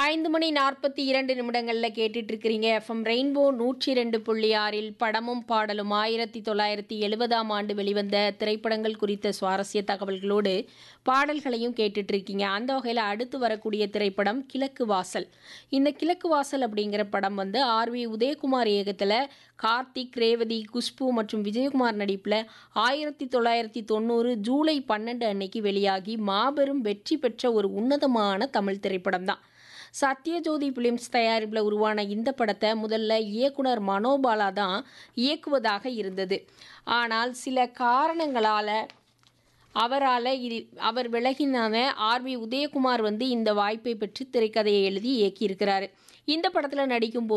ஐந்து மணி நாற்பத்தி இரண்டு நிமிடங்களில் கேட்டுட்டு இருக்கிறீங்க எஃப்எம் ரெயின்போ நூற்றி ரெண்டு புள்ளி ஆறில் படமும் பாடலும் ஆயிரத்தி தொள்ளாயிரத்தி எழுபதாம் ஆண்டு வெளிவந்த திரைப்படங்கள் குறித்த சுவாரஸ்ய தகவல்களோடு பாடல்களையும் கேட்டுட்டு இருக்கீங்க அந்த வகையில் அடுத்து வரக்கூடிய திரைப்படம் கிழக்கு வாசல் இந்த கிழக்கு வாசல் அப்படிங்கிற படம் வந்து ஆர் வி உதயகுமார் இயக்கத்தில் கார்த்திக் ரேவதி குஷ்பு மற்றும் விஜயகுமார் நடிப்பில் ஆயிரத்தி தொள்ளாயிரத்தி தொண்ணூறு ஜூலை பன்னெண்டு அன்னைக்கு வெளியாகி மாபெரும் வெற்றி பெற்ற ஒரு உன்னதமான தமிழ் திரைப்படம் தான் சத்யஜோதி பிலிம்ஸ் தயாரிப்பில் உருவான இந்த படத்தை முதல்ல இயக்குனர் மனோபாலா தான் இயக்குவதாக இருந்தது ஆனால் சில காரணங்களால் அவரால் இது அவர் விலகினான ஆர்வி உதயகுமார் வந்து இந்த வாய்ப்பை பெற்று திரைக்கதையை எழுதி இயக்கியிருக்கிறாரு இந்த படத்தில் நடிக்கும்போது